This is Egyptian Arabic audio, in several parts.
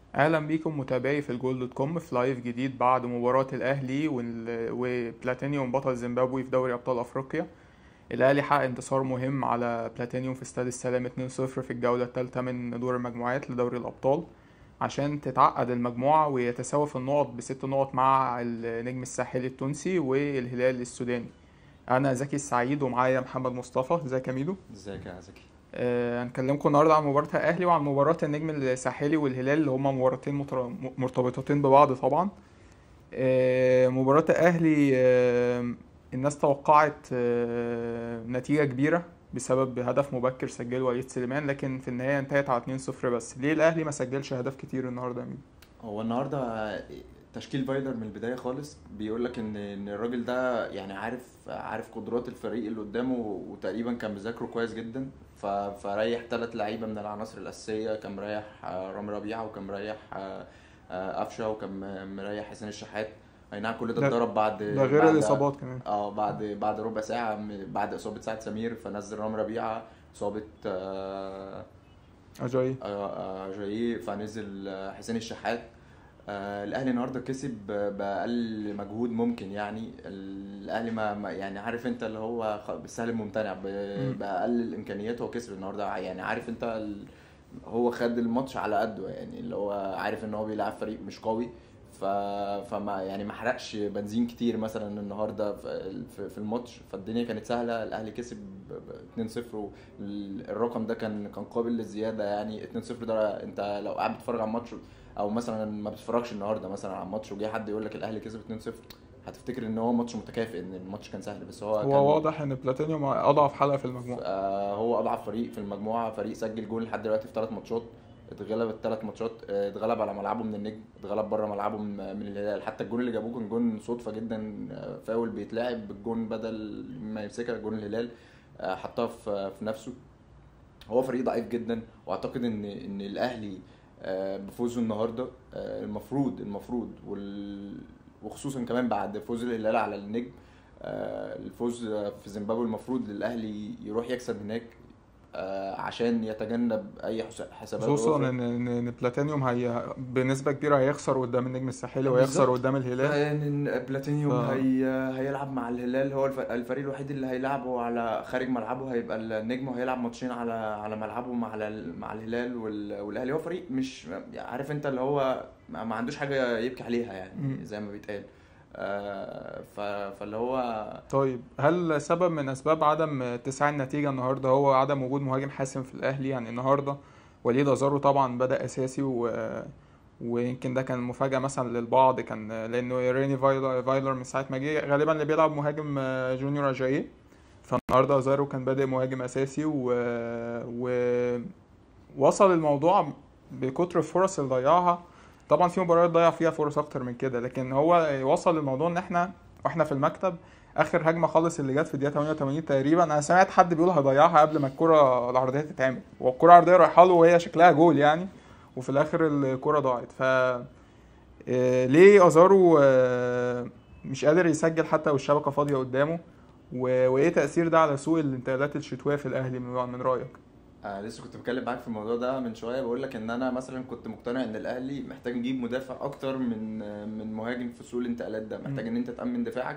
اهلا بيكم متابعي في الجول دوت كوم في لايف جديد بعد مباراة الاهلي وال- وبلاتينيوم بطل زيمبابوي في دوري ابطال افريقيا الاهلي حقق انتصار مهم على بلاتينيوم في استاد السلام 2-0 في الجولة الثالثة من دور المجموعات لدوري الابطال عشان تتعقد المجموعة ويتساوى في النقط بست نقط مع النجم الساحلي التونسي والهلال السوداني انا زكي السعيد ومعايا محمد مصطفى ازيك يا ميدو ازيك يا زكي آه، هنكلمكم النهارده عن مباراة الأهلي وعن مباراة النجم الساحلي والهلال اللي هما مباراتين متر- مرتبطتين ببعض طبعا آه، مباراة الأهلي آه، الناس توقعت آه، نتيجة كبيرة بسبب هدف مبكر سجله وليد سليمان لكن في النهاية انتهت على 2-0 بس ليه الأهلي ما سجلش أهداف كتير النهارده يا مين؟ هو النهارده تشكيل فايلر من البدايه خالص بيقول لك ان ان الراجل ده يعني عارف عارف قدرات الفريق اللي قدامه وتقريبا كان مذاكره كويس جدا ف- فريح ثلاث لعيبه من العناصر الاساسيه كان مريح آه، رامي ربيعه وكان مريح آه، آه، قفشه وكان مريح حسين الشحات اي نعم كل ده ده- اتضرب بعد ده غير بعد- الإصابات كمان اه بعد بعد ربع ساعه م- بعد اصابه سعد سمير فنزل رامي ربيعه اصابه آه، أجاي آه، آه، جاي فنزل آه، حسين الشحات آه، الاهلي النهارده كسب باقل مجهود ممكن يعني الاهلي ما ما- يعني عارف انت اللي هو خ- بالسهل الممتنع ب- مم. باقل الامكانيات هو كسب النهارده يعني عارف انت ال- هو خد الماتش على قده يعني اللي هو عارف ان هو بيلعب فريق مش قوي ف... فما يعني ما حرقش بنزين كتير مثلا النهارده في في- في الماتش فالدنيا كانت سهله الاهلي كسب ب- ب 2-0 والرقم ده كان كان قابل للزياده يعني 2-0 ده انت لو قاعد بتتفرج على الماتش او مثلا ما بتتفرجش النهارده مثلا على الماتش وجه حد يقول لك الاهلي كسب 2-0 هتفتكر ان هو ماتش متكافئ ان الماتش كان سهل بس هو كان هو واضح إن بلاتينيوم أضعف حلقة في المجموعة آه، هو اضعف فريق في المجموعه فريق سجل جول لحد دلوقتي في ثلاث ماتشات اتغلب الثلاث ماتشات آه، اتغلب على ملعبه من النجم اتغلب بره ملعبه من من الهلال حتى الجون اللي جابوه كان جون صدفه جدا آه، فاول بيتلعب بالجون بدل ما يمسكها جون الهلال آه، حطها في في نفسه هو فريق ضعيف جدا واعتقد ان ان الاهلي آه، بفوزه النهارده آه، المفروض المفروض وال وخصوصا كمان بعد فوز الهلال على النجم آه، الفوز في زيمبابوي المفروض للاهلي يروح يكسب هناك آه، عشان يتجنب اي حس- حسابات خصوصا أخرى. ان ان إن بلاتينيوم هي بنسبه كبيره هيخسر قدام النجم الساحلي بالظبط. وهيخسر قدام الهلال يعني بلاتينيوم ف- هي... هيلعب مع الهلال هو الف... الفريق الوحيد اللي هيلعبه على خارج ملعبه هيبقى النجم وهيلعب ماتشين على على ملعبه مع ال... مع الهلال وال... والاهلي هو فريق مش عارف انت اللي هو ما ما عندوش حاجه يبكي عليها يعني مم. زي ما بيتقال آه ف... فاللي هو طيب هل سبب من اسباب عدم اتساع النتيجه النهارده هو عدم وجود مهاجم حاسم في الاهلي يعني النهارده وليد ازارو طبعا بدا اساسي و ويمكن ده كان مفاجاه مثلا للبعض كان لانه ريني فايلر, فايلر من ساعه ما جه غالبا اللي بيلعب مهاجم جونيور اجاي فالنهارده ازارو كان بادئ مهاجم اساسي و... و... وصل الموضوع بكتر الفرص اللي ضيعها طبعا في مباريات ضيع فيها فرص اكتر من كده لكن هو وصل الموضوع ان احنا واحنا في المكتب اخر هجمه خالص اللي جت في الدقيقه 88 تقريبا انا سمعت حد بيقول هيضيعها قبل ما الكره العرضيه تتعمل والكره العرضيه رايحه له وهي شكلها جول يعني وفي الاخر الكره ضاعت ف آه، ليه ازارو آه، مش قادر يسجل حتى والشبكه فاضيه قدامه و- وايه تاثير ده على سوق الانتقالات الشتويه في الاهلي من من رايك آه لسه كنت بتكلم معاك في الموضوع ده من شويه بقول لك ان انا مثلا كنت مقتنع ان الاهلي محتاج يجيب مدافع اكتر من من مهاجم في سوق الانتقالات ده محتاج ان انت تامن دفاعك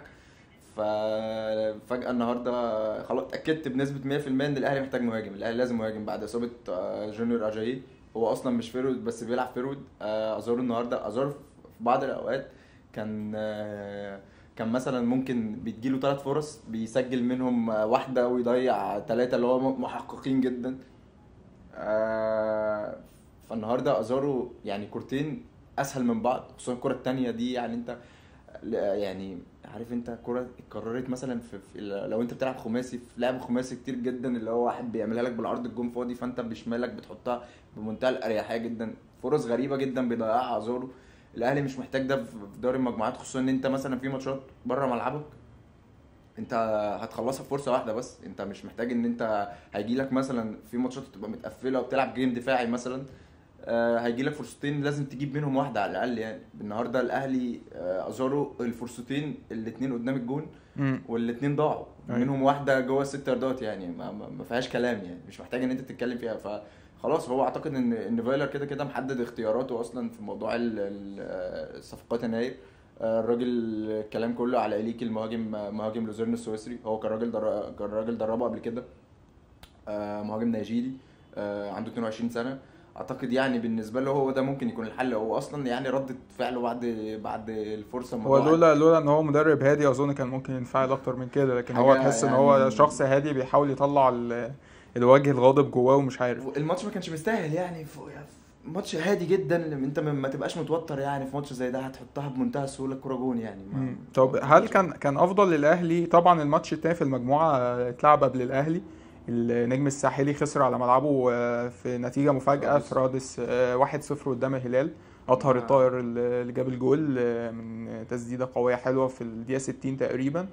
ففجاه النهارده خلاص اتاكدت بنسبه 100% ان الاهلي محتاج مهاجم الاهلي لازم مهاجم بعد اصابه آه، جونيور اجاي هو اصلا مش فيرود بس بيلعب فيرود آه، ازار النهارده ازار في بعض الاوقات كان آه، كان مثلا ممكن بتجيله ثلاث فرص بيسجل منهم آه، واحده ويضيع ثلاثه اللي هو محققين جدا آه، فالنهارده ازارو يعني كورتين اسهل من بعض خصوصا الكره التانية دي يعني انت لا- يعني عارف انت كرة اتكررت مثلا في, في لو انت بتلعب خماسي في لعب خماسي كتير جدا اللي هو واحد بيعملها لك بالعرض الجون فاضي فانت بشمالك بتحطها بمنتهى الاريحيه جدا فرص غريبه جدا بيضيعها ازارو الاهلي مش محتاج ده في دوري المجموعات خصوصا ان انت مثلا في ماتشات بره ملعبك انت هتخلصها في فرصه واحده بس انت مش محتاج ان انت هيجي لك مثلا في ماتشات تبقى متقفله وبتلعب جيم دفاعي مثلا آه، هيجي لك فرصتين لازم تجيب منهم واحده على الاقل يعني النهارده الاهلي آه، ازارو الفرصتين الاثنين قدام الجون مم. والاثنين ضاعوا أيوة. منهم واحده جوه الست ياردات يعني ما, ما ما فيهاش كلام يعني مش محتاج ان انت تتكلم فيها ف خلاص هو اعتقد ان ان فايلر كده كده محدد اختياراته اصلا في موضوع ال- ال- آه، الصفقات يناير آه، الراجل الكلام كله على إليكي المهاجم مهاجم لوزيرن السويسري هو كان راجل در... كان راجل دربه قبل كده آه، مهاجم نيجيري آه، عنده 22 سنه اعتقد يعني بالنسبه له هو ده ممكن يكون الحل هو اصلا يعني ردة فعله بعد بعد الفرصه هو الموضوع لولا لولا ان هو مدرب هادي اظن كان ممكن ينفعل اكتر من كده لكن هو حاجة تحس ان يعني- هو شخص هادي بيحاول يطلع ال- الوجه الغاضب جواه ومش عارف الماتش ما كانش مستاهل يعني ف- ماتش هادي جدا انت ما ما تبقاش متوتر يعني في ماتش زي ده هتحطها بمنتهى السهوله الكوره جون يعني ما- مم. طب هل كان كان افضل للاهلي طبعا الماتش التاني في المجموعه اتلعب قبل الاهلي النجم الساحلي خسر على ملعبه آه، في نتيجه مفاجاه رادس. في رادس آه، 1-0 قدام الهلال اطهر آه. الطاهر اللي جاب الجول آه، من تسديده قويه حلوه في الدقيقه 60 تقريبا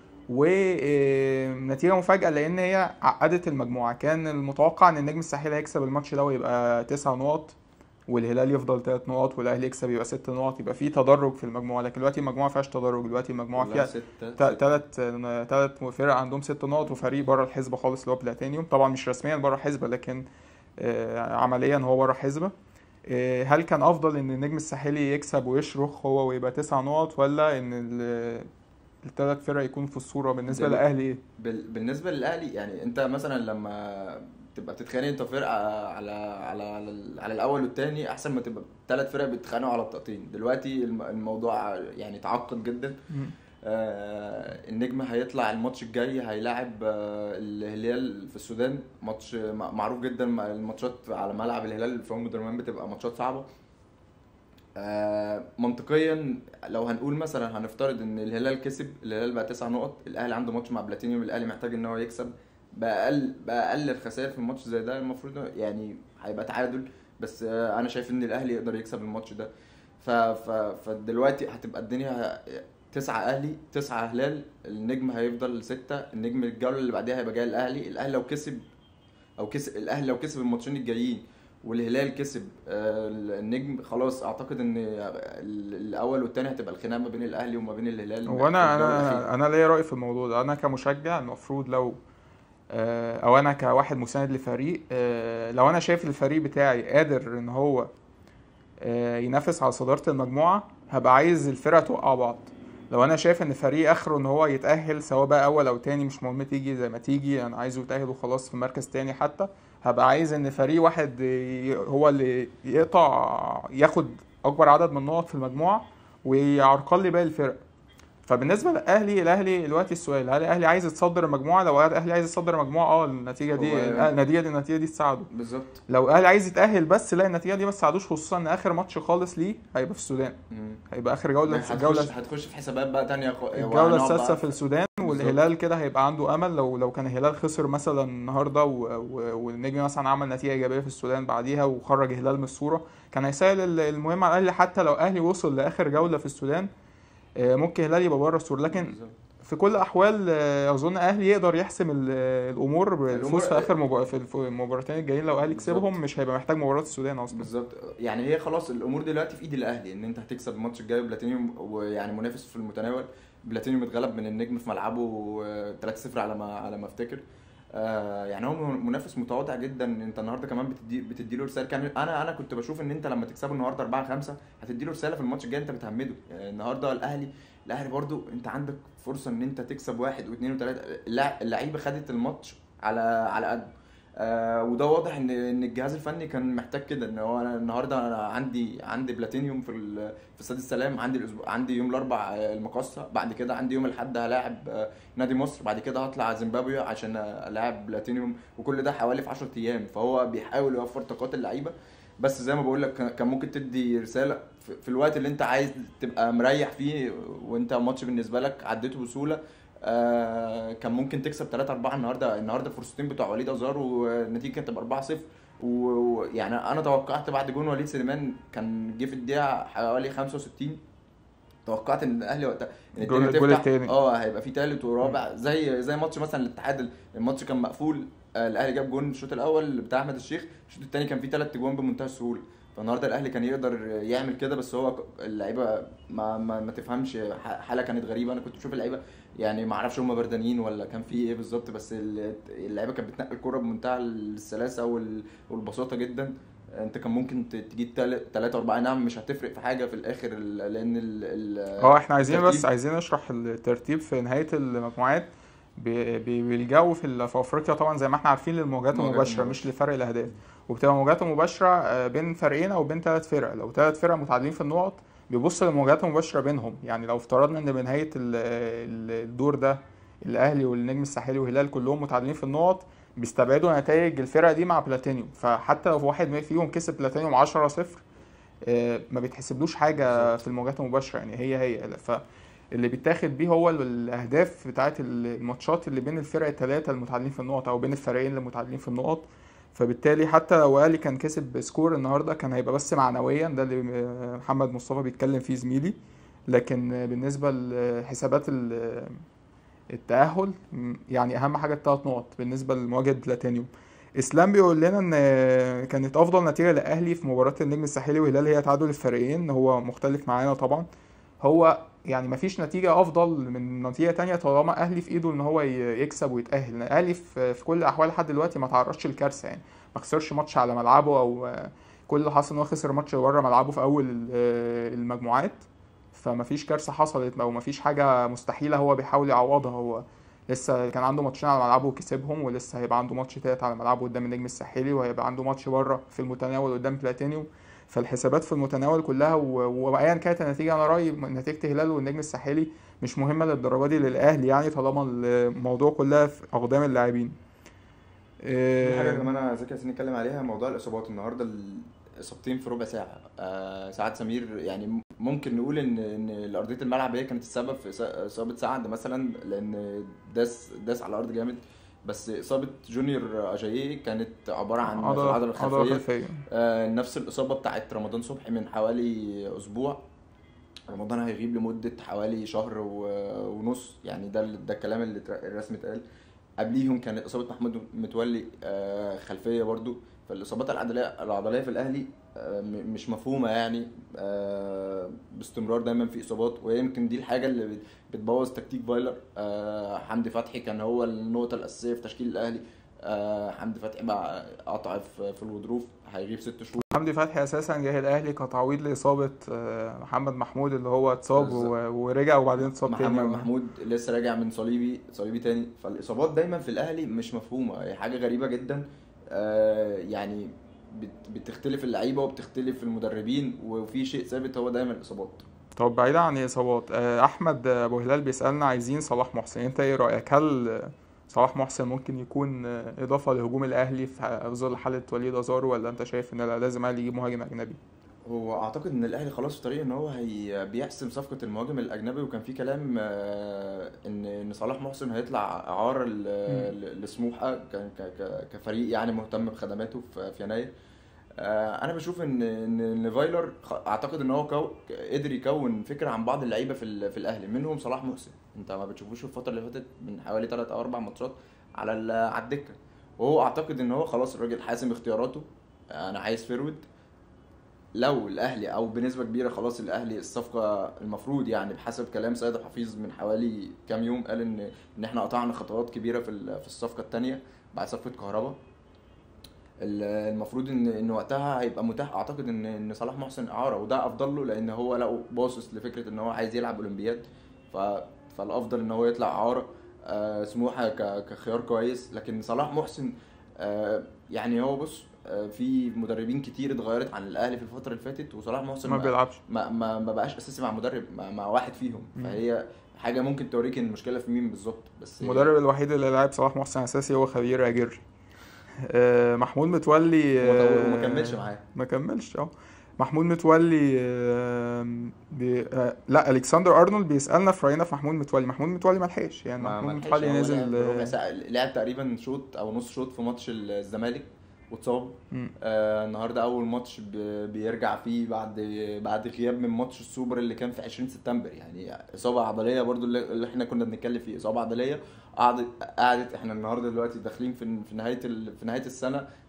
ونتيجه مفاجاه لان هي عقدت المجموعه كان المتوقع ان النجم الساحلي هيكسب الماتش ده ويبقى 9 نقط والهلال يفضل 3 نقط والاهلي يكسب يبقى 6 نقط يبقى في تدرج في المجموعه لكن دلوقتي المجموعه ما فيهاش تدرج دلوقتي المجموعه كلها فيها ستة ثلاث ثلاث فرق عندهم ست نقط وفريق بره الحسبه خالص اللي هو بلاتينيوم طبعا مش رسميا بره الحسبه لكن آه، عمليا هو بره الحسبه آه، هل كان افضل ان النجم الساحلي يكسب ويشرخ هو ويبقى تسع نقط ولا ان الثلاث فرق يكونوا في الصوره بالنسبه دل- للاهلي ايه؟ بال- بالنسبه للاهلي يعني انت مثلا لما تبقى بتتخانق انت فرقه على على على, ال- على الاول والتاني احسن ما تبقى ثلاث فرق بيتخانقوا على التقطيم دلوقتي الم- الموضوع يعني تعقد جدا آه، النجم هيطلع الماتش الجاي هيلاعب آه، الهلال في السودان ماتش م- معروف جدا م- الماتشات على ملعب الهلال في ام درمان بتبقى ماتشات صعبه آه، منطقيا لو هنقول مثلا هنفترض ان الهلال كسب الهلال بقى تسع نقط الاهلي عنده ماتش مع بلاتينيوم الاهلي محتاج ان هو يكسب باقل باقل الخسائر في الماتش زي ده المفروض يعني هيبقى تعادل بس آه، انا شايف ان الاهلي يقدر يكسب الماتش ده ف ف فدلوقتي هتبقى الدنيا تسعة اهلي تسعة هلال النجم هيفضل ستة النجم الجولة اللي بعديها هيبقى جاي الاهلي الاهلي لو كسب او كسب الاهلي لو كسب الماتشين الجايين والهلال كسب آه، النجم خلاص اعتقد ان ال- الاول والثاني هتبقى الخناقه ما بين الاهلي وما بين الهلال هو في انا الجولة الأخيرة. انا انا ليا راي في الموضوع ده انا كمشجع المفروض لو آه، او انا كواحد مساند لفريق آه، لو انا شايف الفريق بتاعي قادر ان هو آه، ينافس على صدارة المجموعة هبقى عايز الفرقة توقع بعض لو انا شايف ان فريق اخره ان هو يتأهل سواء بقى اول او تاني مش مهم تيجي زي ما تيجي انا عايزه يتأهل وخلاص في مركز تاني حتى هبقى عايز ان فريق واحد ي- هو اللي يقطع ياخد اكبر عدد من النقط في المجموعة ويعرقل لي باقي الفرق فبالنسبه للاهلي الاهلي دلوقتي السؤال هل الاهلي عايز يتصدر المجموعه لو الاهلي عايز يتصدر المجموعه اه النتيجه دي هو- النتيجه دي النتيجه دي تساعده بالظبط لو الاهلي عايز يتاهل بس لا النتيجه دي ما تساعدوش خصوصا ان اخر ماتش خالص ليه هيبقى في السودان مم. هيبقى اخر جوله هتخش الجوله هتخش في حسابات بقى تانية خ... الجوله وهنقعد السادسه بقى في السودان بالظبط. والهلال كده هيبقى عنده امل لو لو كان الهلال خسر مثلا النهارده و- و- والنجم مثلا عمل نتيجه ايجابيه في السودان بعديها وخرج الهلال من الصوره كان هيسهل ال- المهم على الاهلي حتى لو اهلي وصل لاخر جوله في السودان آه، ممكن الهلال يبقى بره الصوره لكن بالظبط. في كل الاحوال آه، اظن اهلي يقدر يحسم ال- الامور بالفوز الأمور- في اخر مبار... في الف- المباراتين الجايين لو اهلي كسبهم بالظبط. مش هيبقى محتاج مباراه السودان اصلا بالظبط يعني هي خلاص الامور دلوقتي في ايد الاهلي ان انت هتكسب الماتش الجاي بلاتينيوم ويعني منافس في المتناول بلاتينيوم اتغلب من النجم في ملعبه آه، 3-0 على ما على ما افتكر آه يعني هو منافس متواضع جدا انت النهارده كمان بتدي بتدي له رساله كان انا انا كنت بشوف ان انت لما تكسبه النهارده 4 5 هتدي له رساله في الماتش الجاي انت بتهمده يعني النهارده الاهلي الاهلي برضو انت عندك فرصه ان انت تكسب واحد واثنين وثلاثه اللاع- اللعيبه خدت الماتش على على قد آه وده واضح ان ان الجهاز الفني كان محتاج كده ان هو انا النهارده انا عندي عندي بلاتينيوم في ال- في استاد السلام عندي الاسبوع عندي يوم الاربع آه، المقصه بعد كده عندي يوم الاحد هلاعب آه، نادي مصر بعد كده هطلع زيمبابوي عشان الاعب بلاتينيوم وكل ده حوالي في 10 ايام فهو بيحاول يوفر طاقات اللعيبه بس زي ما بقول لك كان- كان ممكن تدي رساله في في الوقت اللي انت عايز تبقى مريح فيه وانت ماتش بالنسبه لك عديته بسهوله آه كان ممكن تكسب 3 4 النهارده النهارده الفرصتين بتوع وليد ازار والنتيجه كانت تبقى 4 0 ويعني انا توقعت بعد جون وليد سليمان كان جه في الدقيقه حوالي 65 توقعت ان الاهلي وقتها ان الجول- الدنيا الجول تفتح التاني. اه هيبقى في تالت ورابع زي زي ماتش مثلا الاتحاد الماتش كان مقفول آه، الاهلي جاب جون الشوط الاول بتاع احمد الشيخ الشوط الثاني كان فيه ثلاث اجوان بمنتهى السهوله فالنهارده الاهلي كان يقدر يعمل كده بس هو ك- اللعيبه ما ما, ما تفهمش ح- حاله كانت غريبه انا كنت بشوف اللعيبه يعني ما اعرفش هم بردانين ولا كان في ايه بالظبط بس ال- اللعيبه كانت بتنقل الكوره بمنتهى السلاسه وال- والبساطه جدا انت كان ممكن ت- تجيب ثلاثة أربعة نعم مش هتفرق في حاجة في الآخر ال- لأن ال ال اه احنا عايزين بس الترتيب- عايزين نشرح الترتيب في نهاية المجموعات بي- بي- بيلجأوا في ال- في افريقيا طبعا زي ما احنا عارفين للمواجهات المواجهات المباشرة المباشرة. مش لفرق الاهداف وبتبقى مواجهات مباشرة آه، بين فريقين او بين ثلاث فرق لو ثلاث فرق متعادلين في النقط بيبص للمواجهات المباشرة بينهم يعني لو افترضنا ان بنهاية ال- ال- الدور ده الاهلي والنجم الساحلي والهلال كلهم متعادلين في النقط بيستبعدوا نتائج الفرق دي مع بلاتينيوم فحتى لو واحد فيهم كسب بلاتينيوم 10 0 ما بيتحسبلوش حاجة بالظبط. في المواجهات المباشرة يعني هي هي فاللي بيتاخد بيه هو الأهداف بتاعت الماتشات اللي بين الفرق الثلاثة المتعادلين في النقط أو بين الفريقين اللي متعادلين في النقط فبالتالي حتى لو الاهلي كان كسب سكور النهارده كان هيبقى بس معنويا ده اللي محمد مصطفى بيتكلم فيه زميلي لكن بالنسبه لحسابات ال- التأهل م- يعني أهم حاجة التلات نقط بالنسبة لمواجهة بلاتينيوم إسلام بيقول لنا إن كانت أفضل نتيجة للأهلي في مباراة النجم الساحلي والهلال هي تعادل الفريقين هو مختلف معانا طبعا هو يعني مفيش نتيجة أفضل من نتيجة تانية طالما أهلي في إيده إن هو ي- يكسب ويتأهل لأن الأهلي في في كل الأحوال لحد دلوقتي ما تعرضش لكارثة يعني ما خسرش ماتش على ملعبه أو كل اللي حصل إن هو خسر ماتش بره ملعبه في أول ال- المجموعات فمفيش كارثة حصلت أو مفيش حاجة مستحيلة هو بيحاول يعوضها هو لسه كان عنده ماتشين على ملعبه وكسبهم ولسه هيبقى عنده ماتش تالت على ملعبه قدام النجم الساحلي وهيبقى عنده ماتش بره في المتناول قدام بلاتينيوم فالحسابات في المتناول كلها و- وايا كانت النتيجه انا رايي نتيجه الهلال والنجم الساحلي مش مهمه للدرجه دي للاهلي يعني طالما الموضوع كلها في اقدام اللاعبين في حاجه إيه، كمان انا ذكي عايزين نتكلم عليها موضوع الاصابات النهارده الاصابتين في ربع ساعه آه سعد سمير يعني ممكن نقول ان ان ارضيه الملعب هي كانت السبب في إصا- اصابه سعد مثلا لان داس داس على الارض جامد بس اصابه جونيور اجاييه كانت عباره عن في عضله العضله عضله الخلفيه خلفيه آه نفس الاصابه بتاعت رمضان صبحي من حوالي اسبوع رمضان هيغيب لمده حوالي شهر و- ونص يعني ده ده الكلام اللي اتر- الرسمي اتقال قبليهم كانت اصابه محمود متولي آه، خلفيه برضو فالاصابات العضليه العضليه في الاهلي آه، م- مش مفهومه يعني آه، باستمرار دايما في اصابات ويمكن دي الحاجه اللي بت- بتبوظ تكتيك فايلر آه، حمدي فتحي كان هو النقطه الاساسيه في تشكيل الاهلي آه، حمدي فتحي بقى قطع في في الغضروف هيغيب ست شهور حمدي فتحي اساسا جه الاهلي كتعويض لاصابه آه، محمد محمود اللي هو اتصاب بالظبط. و- ورجع وبعدين اتصاب محمد تاني محمود لسه راجع من صليبي صليبي تاني فالاصابات دايما في الاهلي مش مفهومه هي حاجه غريبه جدا آه، يعني بت- بتختلف اللعيبه وبتختلف المدربين وفي شيء ثابت هو دايما الاصابات طب بعيدا عن الاصابات آه، احمد ابو هلال بيسالنا عايزين صلاح محسن انت ايه رايك هل آه، صلاح محسن ممكن يكون آه، اضافه لهجوم الاهلي في ظل حاله وليد ازارو ولا انت شايف ان لا لازم الاهلي يجيب مهاجم اجنبي هو اعتقد ان الاهلي خلاص في طريق ان هو هي بيحسم صفقه المهاجم الاجنبي وكان في كلام آه، ان ان صلاح محسن هيطلع اعاره ل- ل- لسموحه ك- ك- ك- كفريق يعني مهتم بخدماته في في يناير آه، انا بشوف ان ان إن فايلر خ- اعتقد ان هو كو... قدر يكون فكره عن بعض اللعيبه في ال... في الاهلي منهم صلاح محسن انت ما بتشوفوش في الفتره اللي فاتت من حوالي 3 او 4 ماتشات على ال... على الدكه وهو اعتقد ان هو خلاص الراجل حاسم اختياراته انا عايز فيرود لو الاهلي او بنسبه كبيره خلاص الاهلي الصفقه المفروض يعني بحسب كلام سيد حفيظ من حوالي كام يوم قال ان ان احنا قطعنا خطوات كبيره في ال- في الصفقه الثانيه بعد صفقه كهربا ال- المفروض ان ان وقتها هيبقى متاح اعتقد ان ان صلاح محسن اعاره وده افضل له لان هو لقوا باصص لفكره ان هو عايز يلعب اولمبياد ف فالافضل ان هو يطلع اعاره آه سموحه ك- كخيار كويس لكن صلاح محسن آه يعني هو بص آه في مدربين كتير اتغيرت عن الاهلي في الفتره اللي فاتت وصلاح محسن ما بيلعبش ما ما, ما بقاش اساسي مع مدرب مع, مع واحد فيهم مم. فهي حاجه ممكن توريك ان المشكله في مين بالظبط بس هي- المدرب الوحيد اللي لعب صلاح محسن اساسي هو خبير اجري آه، محمود متولي وما آه، وما كملش معاه ما كملش اه محمود متولي آه، بي... آه، لا الكسندر ارنولد بيسالنا في راينا في محمود متولي محمود متولي ما لحقش يعني ما محمود ما لحقش، متولي هو نزل لعب ربع آه، ساعة لعب تقريبا شوط او نص شوط في ماتش الزمالك واتصاب مم. آه النهارده اول ماتش ب- بيرجع فيه بعد بعد غياب من ماتش السوبر اللي كان في 20 سبتمبر يعني اصابه عضليه برضو اللي اللي احنا كنا بنتكلم فيه اصابه عضليه قعدت قعدت احنا النهارده دلوقتي داخلين في في نهايه ال... في نهايه السنه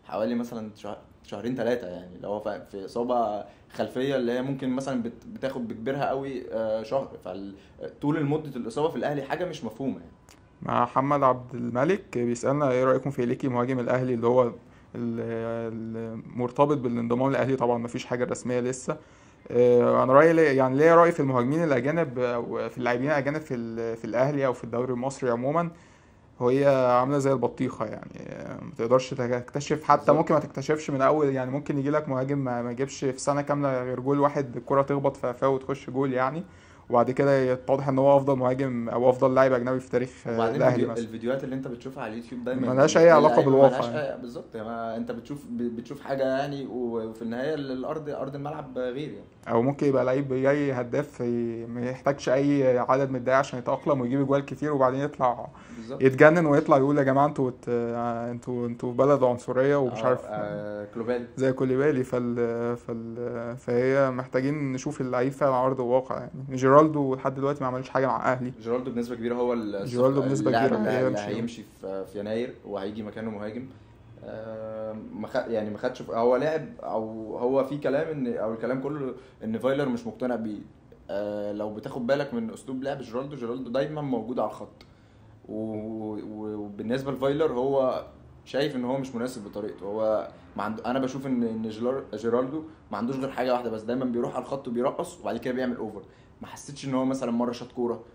حوالي مثلا شهر شهرين ثلاثه يعني لو هو ف- في اصابه خلفيه اللي هي ممكن مثلا بت- بتاخد بكبرها قوي آه، شهر فطول المده الاصابه في الاهلي حاجه مش مفهومه يعني مع محمد عبد الملك بيسألنا ايه رأيكم في إليكي مهاجم الأهلي اللي هو ال- المرتبط بالانضمام للأهلي طبعا مفيش حاجة رسمية لسه آه، أنا رأيي ليه- يعني ليا رأي في المهاجمين الأجانب أو في اللاعبين الأجانب في ال- في الأهلي أو في الدوري المصري عموما وهي عاملة زي البطيخة يعني آه، ما تقدرش تكتشف حتى بالظبط. ممكن ما تكتشفش من أول يعني ممكن يجي لك مهاجم ما ما يجيبش في سنة كاملة غير جول واحد الكرة تخبط في قفاه وتخش جول يعني وبعد كده يتضح ان هو افضل مهاجم او افضل لاعب اجنبي في تاريخ آه، وبعدين الاهلي الفيديو- مثلا الفيديوهات اللي انت بتشوفها على اليوتيوب دايما ملهاش أي علاقة اللعيبة بالواقع ملهاش يعني. أي- بالظبط يعني ما انت بتشوف بتشوف حاجه يعني وفي النهايه الارض ارض الملعب غير يعني او ممكن يبقى لعيب جاي هداف ي- ما يحتاجش اي عدد من الدقايق عشان يتأقلم ويجيب اجوال كتير وبعدين يطلع بالظبط يتجنن ويطلع يقول يا جماعه انتوا بت... انتوا انتوا بلد عنصريه ومش آه، عارف آه كلوبالي زي كوليبالي فال... فال... فهي محتاجين نشوف اللعيب فعلا على ارض الواقع يعني جيرالدو لحد دلوقتي ما عملش حاجه مع اهلي جيرالدو بنسبه كبيره هو ال- جيرالدو بنسبة اللاعب كبيرة اللي, اللي هيمشي. هيمشي في, في يناير وهيجي مكانه مهاجم آه، ما خ... يعني ما خدش هو لاعب او هو في كلام ان او الكلام كله ان فايلر مش مقتنع بيه آه، لو بتاخد بالك من اسلوب لعب جيرالدو جيرالدو دايما موجود على الخط و- و- وبالنسبه لفايلر هو شايف ان هو مش مناسب بطريقته هو ما عنده انا بشوف ان ان جيلار- جيرالدو ما عندوش غير حاجه واحده بس دايما بيروح على الخط وبيرقص وبعد كده بيعمل اوفر ما حسيتش ان هو مثلا مره شاط كوره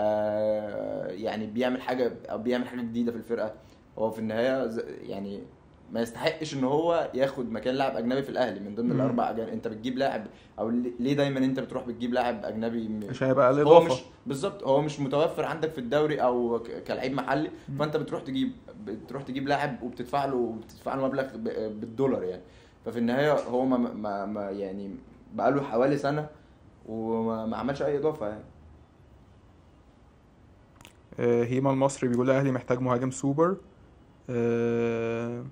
آه يعني بيعمل حاجه او بيعمل حاجه جديده في الفرقه هو في النهايه ز- يعني ما يستحقش ان هو ياخد مكان لاعب اجنبي في الاهلي من ضمن مم. الاربع أجانب. انت بتجيب لاعب او ليه- ليه دايما انت بتروح بتجيب لاعب اجنبي م- عشان هيبقى هو الاضافه مش بالظبط هو مش متوفر عندك في الدوري او ك- كلاعب محلي مم. فانت بتروح تجيب بتروح تجيب لاعب وبتدفع له وبتدفع له مبلغ ب- بالدولار يعني ففي النهايه هو ما, ما, ما يعني بقى له حوالي سنه وما ما عملش اي اضافه يعني آه، هيما المصري بيقول الاهلي محتاج مهاجم سوبر آه،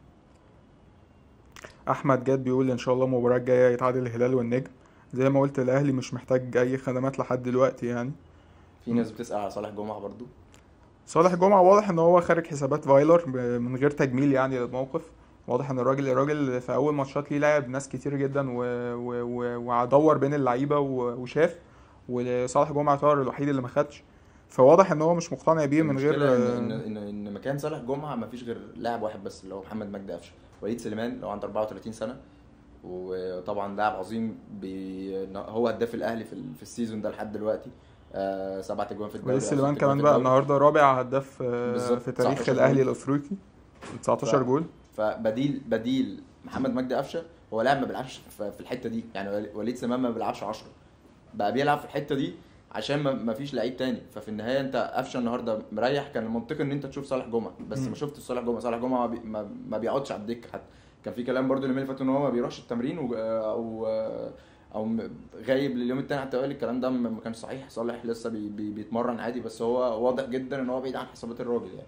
احمد جاد بيقول ان شاء الله المباراه الجايه يتعادل الهلال والنجم زي ما قلت الاهلي مش محتاج اي خدمات لحد دلوقتي يعني في ناس بتسال على صالح جمعه برضو صالح جمعة واضح ان هو خارج حسابات فايلر ب- من غير تجميل يعني للموقف واضح ان الراجل الراجل في اول ماتشات ليه لعب ناس كتير جدا و... و... و... ودور بين اللعيبه و... وشاف وصالح جمعة طاهر الوحيد اللي ما خدش فواضح ان هو مش مقتنع بيه من غير المشكلة ان ان ان, إن مكان صالح جمعه ما فيش غير لاعب واحد بس اللي هو محمد مجدي قفشه وليد سليمان لو عنده 34 سنه وطبعا لاعب عظيم بي... هو هداف الاهلي في, ال- في السيزون ده لحد دلوقتي آه سبعة اجوان في الدوري وليد أو سليمان ست كمان أجوان في بقى الدوري. النهارده رابع هداف آه، بالظبط، في تاريخ 19 الاهلي جول. الافريقي 19 ف- جول فبديل بديل محمد مجدي قفشه هو لاعب ما بيلعبش في في الحته دي يعني ولي- وليد سليمان ما بيلعبش 10 بقى بيلعب في الحته دي عشان ما- ما فيش لعيب تاني ففي النهايه انت قفشه النهارده مريح كان المنطقي ان انت تشوف صالح جمعه بس مم. ما شفتش صالح جمعه صالح جمعه ما, بي ما, ما بيقعدش على الدكه حتى كان في كلام برضو اليومين اللي فاتوا ان هو ما بيروحش التمرين و- او او م- غايب لليوم التاني على التوالي الكلام ده ما ما كانش صحيح صالح لسه بي بي بيتمرن عادي بس هو واضح جدا ان هو بعيد عن حسابات الراجل يعني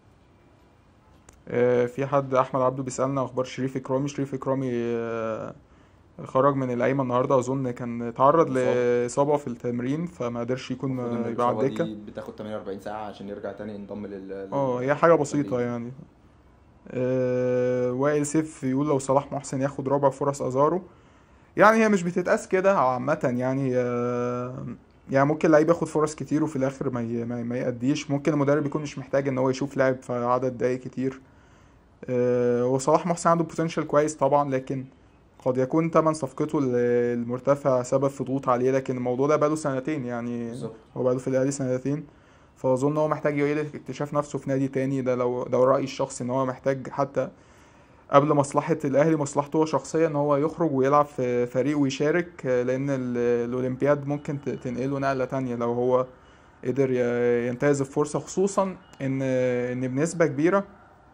آه، في حد احمد عبده بيسالنا اخبار شريف اكرامي شريف اكرامي آه، خرج من القايمه النهارده اظن كان اتعرض مصاب. لاصابه في التمرين فما قدرش يكون المفروض آه، ان يبقى على الإصابة الدكه دي بتاخد 48 ساعه عشان يرجع تاني ينضم لل لل- اه هي حاجه بسيطه للتمرين. يعني آه، وائل سيف يقول لو صلاح محسن ياخد ربع فرص ازارو يعني هي مش بتتقاس كده عامه يعني آه، يعني ممكن لعيب ياخد فرص كتير وفي الاخر ما ي- ما ما يأديش ممكن المدرب يكون مش محتاج ان هو يشوف لاعب في عدد دقايق كتير آه، وصلاح محسن عنده بوتنشال كويس طبعا لكن قد يكون تمن صفقته ال- المرتفع سبب في ضغوط عليه لكن الموضوع ده بقاله سنتين يعني بالظبط هو بقاله في الاهلي سنتين فاظن هو محتاج يعيد اكتشاف نفسه في نادي تاني ده لو ده رايي الشخصي ان هو محتاج حتى قبل مصلحة الأهلي مصلحته هو شخصيا إن هو يخرج ويلعب في فريق ويشارك آه، لأن ال- الأولمبياد ممكن ت- تنقله نقلة تانية لو هو قدر ي- ينتهز الفرصة خصوصا إن إن بنسبة كبيرة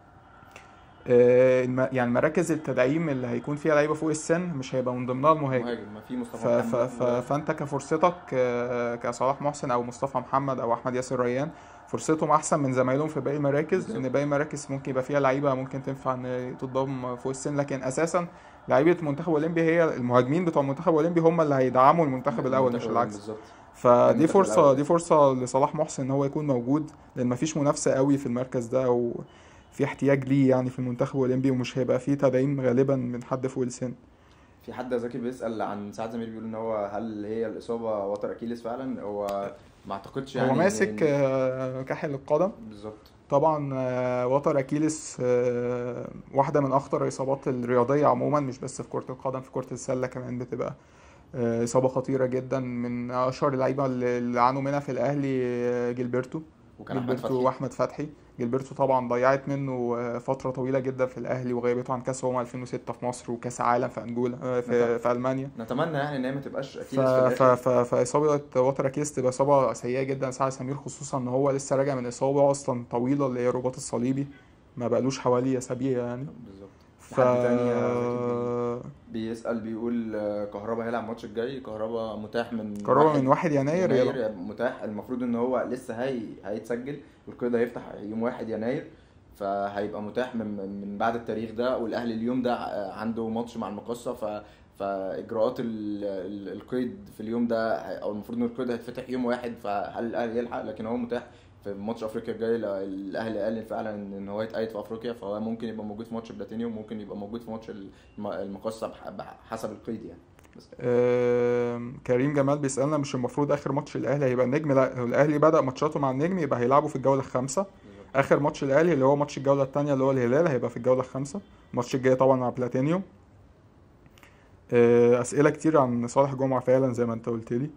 آه، الم- يعني مراكز التدعيم اللي هيكون فيها لعيبة فوق السن مش هيبقى من ضمنها المهاجم مهاجم ما في ف... مصطفى ف... محمد ف... فانت كفرصتك آه، كصلاح محسن او مصطفى محمد او احمد ياسر ريان فرصتهم احسن من زمايلهم في باقي المراكز بالظبط. لان باقي المراكز ممكن يبقى فيها لعيبه ممكن تنفع ان تضم فوق السن لكن اساسا لعيبه المنتخب الاولمبي هي المهاجمين بتوع المنتخب الاولمبي هم اللي هيدعموا المنتخب الاول مش العكس بالظبط فدي المنتخب فرصه الأول. دي فرصه لصلاح محسن ان هو يكون موجود لان مفيش منافسه قوي في المركز ده و... في احتياج ليه يعني في المنتخب الاولمبي ومش هيبقى فيه تدعيم غالبا من حد فوق السن في حد ذكي بيسأل عن سعد زمير بيقول ان هو هل هي الإصابة وتر أكيليس فعلا هو ما اعتقدش يعني هو إن- ماسك إن- آه، كاحل القدم بالظبط طبعا آه، وتر اكيليس آه، واحده من اخطر الاصابات الرياضيه عموما مش بس في كره القدم في كره السله كمان بتبقى آه، اصابه خطيره جدا من اشهر اللعيبه اللي اللي عانوا منها في الاهلي آه، جilberto وكان أحمد جilberto فتحي واحمد فتحي جilberto طبعا ضيعت منه آه، فتره طويله جدا في الاهلي وغيبته عن كاس امم 2006 في مصر وكاس عالم في انجولا آه، في, في المانيا نتمنى يعني ان هي ما تبقاش ف... أكيليس في ف... الآخر ف... فاصابه وتر اكيليس تبقى اصابه سيئه جدا سعد سمير خصوصا ان هو لسه راجع من اصابه اصلا طويله اللي هي الرباط الصليبي ما بقالوش حوالي اسابيع يعني بالظبط ف في حد تاني يا زكي بيسأل بيقول آه، كهربا هيلعب الماتش الجاي كهربا متاح من قرار واحد من 1 يناير يلا يناير متاح المفروض ان هو لسه هي هيتسجل القيد هيفتح يوم 1 يناير فهيبقى متاح من من بعد التاريخ ده والاهلي اليوم ده عنده ماتش مع المقصه ف فاجراءات ال- ال- القيد في اليوم ده او المفروض ان القيد هيتفتح يوم واحد فهل الاهلي يلحق لكن هو متاح في ماتش افريقيا الجاي لو الاهلي قال فعلا ان هو يتقيد في افريقيا فهو ممكن يبقى موجود في ماتش بلاتينيوم وممكن يبقى موجود في ماتش الم- المقصه بح- بح- حسب القيد يعني بس آم، كريم جمال بيسألنا مش المفروض اخر ماتش الاهلي هيبقى النجم لا الاهلي بدأ ماتشاته مع النجم يبقى هيلعبوا في الجوله الخامسه اخر ماتش الاهلي اللي هو ماتش الجوله الثانيه اللي هو الهلال هيبقى في الجوله الخامسه الماتش الجاي طبعا مع بلاتينيوم آه، اسئله كتير عن صالح جمعه فعلا زي ما انت قلت لي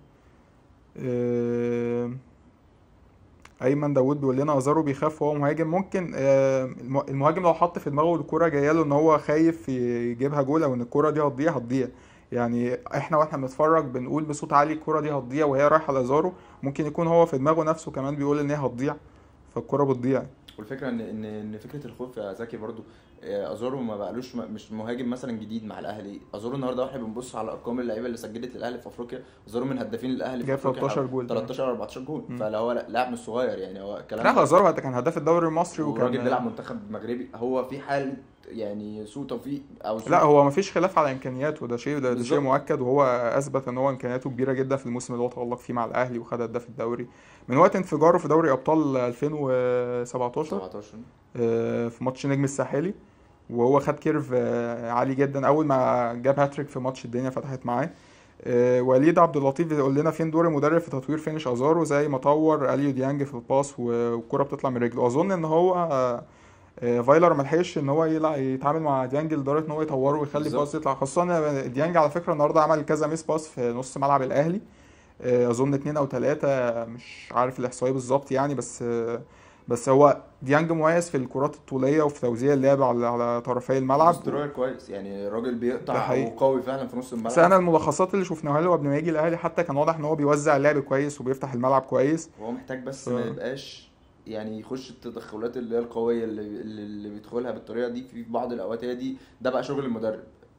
آه، ايمن داوود بيقول لنا ازارو بيخاف وهو مهاجم ممكن آه، الم- المهاجم لو حط في دماغه الكوره جايه له ان هو خايف يجيبها جول او ان الكوره دي هتضيع هتضيع يعني احنا واحنا بنتفرج بنقول بصوت عالي الكوره دي هتضيع وهي رايحه لازارو ممكن يكون هو في دماغه نفسه كمان بيقول ان هي هتضيع فالكوره بتضيع والفكره ان ان ان فكره الخوف يا زكي برضو آه، ازارو ما بقالوش م- مش مهاجم مثلا جديد مع الاهلي ازارو النهارده واحنا بنبص على ارقام اللعيبه اللي سجلت للاهلي في افريقيا ازارو من هدافين الاهلي في جاب افريقيا 13 جول 13 14 جول مم. فلا هو لا- لاعب مش صغير يعني هو الكلام لا ازارو ده كان هداف الدوري المصري وراجل بيلعب وكان منتخب مغربي هو في حاله يعني سوء توفيق او سوء لا هو مفيش خلاف على امكانياته ده شيء ده, ده شيء بالظبط. مؤكد وهو اثبت ان هو امكانياته كبيره جدا في الموسم اللي هو تالق فيه مع الاهلي وخد هداف الدوري من وقت انفجاره في دوري ابطال 2017 17 آه، في ماتش نجم الساحلي وهو خد كيرف آه، عالي جدا اول ما جاب هاتريك في ماتش الدنيا فتحت معاه آه، وليد عبد اللطيف بيقول لنا فين دور المدرب في تطوير فينش ازارو زي ما طور اليو ديانج في الباس والكرة بتطلع من رجله اظن ان هو آه، آه، فايلر ملحقش ان هو يلع- يتعامل مع ديانج لدرجه ان هو يطوره ويخلي بالظبط. باص يطلع خاصه إن ديانج على فكره النهارده عمل كذا ميس باس في نص ملعب الاهلي آه، اظن اتنين او تلاتة مش عارف الاحصائيه بالظبط يعني بس آه، بس هو ديانج مميز في الكرات الطوليه وفي توزيع اللعب على على طرفي الملعب ستراير كويس يعني الراجل ده بيقطع حقيقي. وقوي فعلا في نص بس الملعب انا الملخصات اللي شفناها له قبل ما يجي الاهلي حتى كان واضح ان هو بيوزع اللعب كويس وبيفتح الملعب كويس هو محتاج بس ف- ما يبقاش يعني يخش التدخلات اللي هي القويه اللي اللي اللي بيدخلها بالطريقه دي في بعض الاوقات هي دي ده بقى شغل المدرب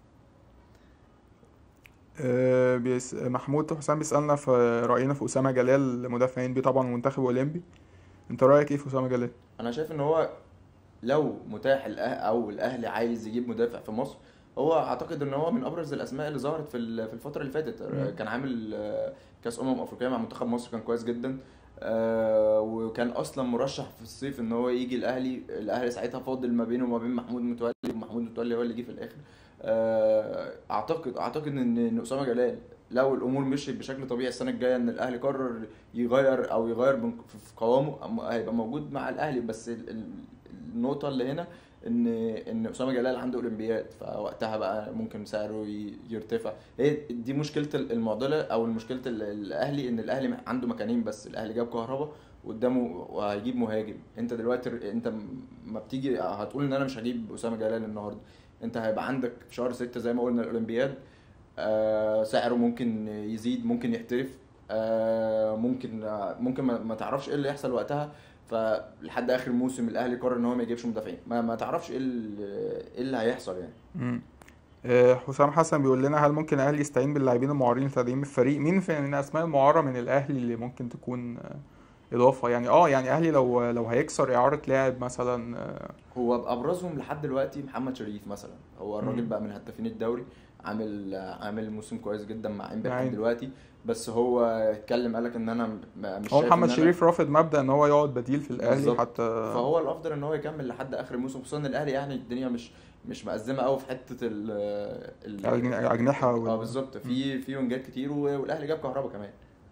آه، بيس... محمود حسام بيسالنا في راينا في اسامه جلال مدافعين بيه طبعا منتخب اولمبي انت رايك ايه في اسامه جلال انا شايف ان هو لو متاح الأه او الاهلي عايز يجيب مدافع في مصر هو اعتقد ان هو من ابرز الاسماء اللي ظهرت في ال- في الفتره اللي فاتت مم. كان عامل آه، كاس امم افريقيا مع منتخب مصر كان كويس جدا آه، وكان اصلا مرشح في الصيف ان هو يجي الاهلي الاهلي ساعتها فاضل ما بينه وما بين محمود متولي ومحمود متولي هو اللي جه في الاخر آه، اعتقد اعتقد ان ان اسامه جلال لو الامور مشيت بشكل طبيعي السنه الجايه ان الاهلي قرر يغير او يغير من- في في قوامه أم- هيبقى موجود مع الاهلي بس ال- ال- النقطه اللي هنا ان ان اسامه جلال عنده اولمبياد فوقتها بقى ممكن سعره ي- يرتفع هي دي مشكله المعضله او مشكله ال- الاهلي ان الاهلي عنده مكانين بس الاهلي جاب كهربا قدامه وهيجيب مهاجم انت دلوقتي ر- انت م- ما بتيجي هتقول ان انا مش هجيب اسامه جلال النهارده انت هيبقى عندك في شهر ستة زي ما قلنا الاولمبياد آه سعره ممكن يزيد ممكن يحترف آه ممكن آه ممكن ما, ما تعرفش ايه اللي يحصل وقتها فلحد اخر موسم الاهلي قرر ان هو ما يجيبش مدافعين ما, ما تعرفش ايه اللي, إيه اللي هيحصل يعني مم. آه، حسام حسن بيقول لنا هل ممكن الاهلي يستعين باللاعبين المعارين لتدعيم الفريق مين في من الاسماء المعاره من الاهلي اللي ممكن تكون آه، اضافه يعني اه يعني اهلي لو لو هيكسر اعاره لاعب مثلا آه، هو ابرزهم لحد دلوقتي محمد شريف مثلا هو الراجل مم. بقى من هدافين الدوري عامل عامل موسم كويس جدا مع انبي لحد يعني دلوقتي بس هو اتكلم قالك ان انا م- مش هو شايف محمد ان انا شريف رافض مبدأ ان هو يقعد بديل في الاهلي بالظبط حتى فهو الافضل ان هو يكمل لحد اخر الموسم خصوصا ان الاهلي يعني الدنيا مش مش مأزمه قوي في حته ال ال الأجن- الاجنحه اه وال... بالظبط في في وينجات كتير و- والاهلي جاب كهربا كمان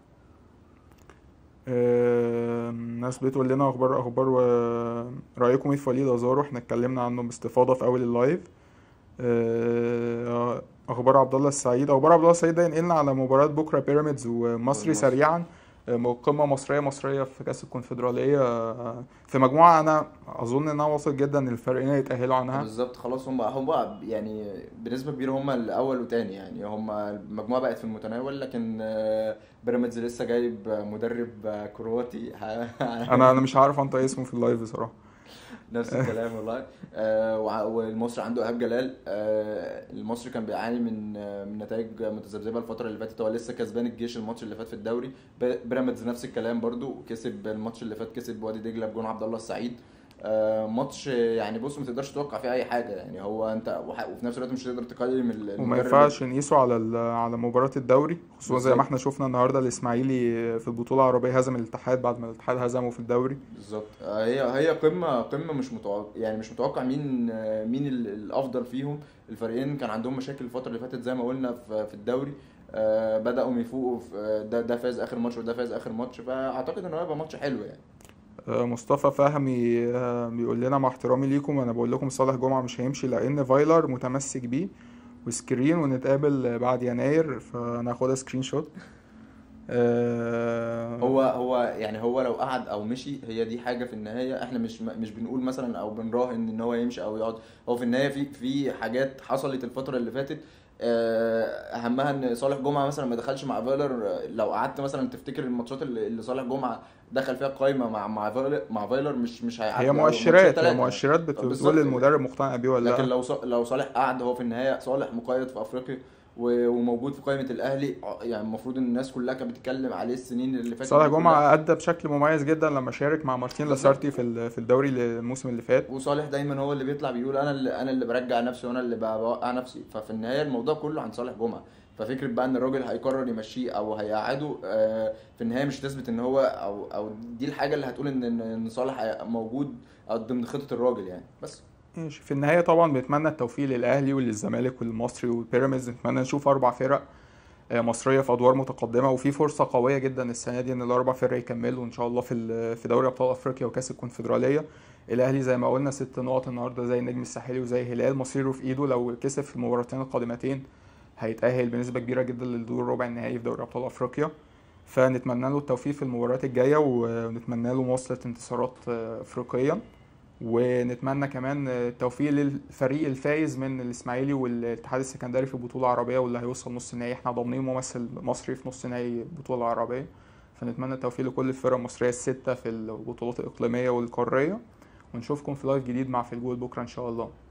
آه، الناس بتقول لنا اخبار اخبار ورأيكم ايه في وليد ازارو احنا اتكلمنا عنه باستفاضة في اول اللايف آه، اخبار عبد الله السعيد اخبار عبد الله السعيد ده ينقلنا على مباراة بكرة بيراميدز ومصري والمصري. سريعا آه، قمة مصرية مصرية في كأس الكونفدرالية آه، في مجموعة انا اظن انها واثق جدا ان الفريقين يتأهلوا عنها بالظبط خلاص هم هم يعني بنسبه كبيره هم الاول وتاني يعني هم المجموعه بقت في المتناول لكن آه، بيراميدز لسه جايب مدرب آه، كرواتي انا انا مش عارف انطق اسمه في اللايف بصراحة نفس الكلام والله آه وع- والمصري عنده ايهاب جلال آه المصري كان بيعاني من آه من نتائج متذبذبه الفتره اللي فاتت هو لسه كسبان الجيش الماتش اللي فات في الدوري ب- بيراميدز نفس الكلام برضو كسب الماتش اللي فات كسب وادي دجله بجون عبد الله السعيد آه ماتش يعني بص ما تقدرش تتوقع فيه اي حاجه يعني هو انت وح- وفي نفس الوقت مش هتقدر تقيم ال- وما المدرب ينفعش نقيسه على ال- على مباراة الدوري خصوصا زي ما بالظبط. احنا شفنا النهارده الاسماعيلي في البطولة العربية هزم الاتحاد بعد ما الاتحاد هزمه في الدوري بالظبط آه، هي هي قمه قمه مش متوقع يعني مش متوقع مين آه، مين ال- الافضل فيهم الفريقين كان عندهم مشاكل الفتره اللي فاتت زي ما قلنا في في الدوري آه، بداوا يفوقوا في- آه، ده ده فاز اخر ماتش وده فاز اخر ماتش فاعتقد ان هو هيبقى ماتش حلو يعني آه، مصطفى فهمي آه، بيقول لنا مع احترامي ليكم انا بقول لكم صالح جمعة مش هيمشي لان فايلر متمسك بيه وسكرين ونتقابل بعد يناير فناخدها سكرين شوت آه، هو هو يعني هو لو قعد او مشي هي دي حاجه في النهايه احنا مش مش بنقول مثلا او بنراهن ان هو يمشي او يقعد هو في النهايه في في حاجات حصلت الفتره اللي فاتت آه، اهمها ان صالح جمعه مثلا ما دخلش مع فايلر آه، لو قعدت مثلا تفتكر الماتشات اللي اللي صالح جمعه دخل فيها قايمه مع مع فايلر مع فايلر مش مش هيعدي هي أو مؤشرات ماتشين هي تلاتة. مؤشرات بت- بالظبط. بتقول المدرب مقتنع بيه ولا لكن لا لو ص- لو صالح قعد هو في النهايه صالح مقيد في افريقيا و- وموجود في قائمه الاهلي ع- يعني المفروض ان الناس كلها كانت بتتكلم عليه السنين اللي فاتت صالح دي كلها. جمعة أدى بشكل مميز جدا لما شارك مع مارتين بالظبط. لاسارتي في ال- في الدوري الموسم اللي فات وصالح دايما هو اللي بيطلع بيقول انا اللي انا اللي برجع نفسي وانا اللي ب- بوقع نفسي ففي النهايه الموضوع كله عن صالح جمعه ففكره بقى ان الراجل هيقرر يمشيه او هيقعده آه، في النهايه مش هتثبت ان هو او او دي الحاجه اللي هتقول ان ان إن صالح هي- موجود ضمن خطه الراجل يعني بس ماشي في النهاية طبعا بنتمنى التوفيق للأهلي وللزمالك والمصري والبيراميدز نتمنى نشوف أربع فرق آه، مصرية في أدوار متقدمة وفي فرصة قوية جدا السنة دي إن الأربع فرق يكملوا إن شاء الله في ال- في دوري أبطال أفريقيا وكأس الكونفدرالية الأهلي زي ما قلنا ست نقط النهاردة زي النجم الساحلي وزي هلال مصيره في إيده لو كسب في المباراتين القادمتين هيتأهل بنسبة كبيرة جدا للدور ربع النهائي في دوري أبطال أفريقيا فنتمنى له التوفيق في المباريات الجاية ونتمنى له مواصلة انتصارات آه، أفريقية ونتمنى كمان التوفيق للفريق الفايز من الاسماعيلي والاتحاد السكندري في البطوله العربيه واللي هيوصل نص النهائي احنا ضامنين ممثل مصري في نص نهائي البطوله العربيه فنتمنى التوفيق لكل الفرق المصريه السته في البطولات الاقليميه والقاريه ونشوفكم في لايف جديد مع في الجول بكره ان شاء الله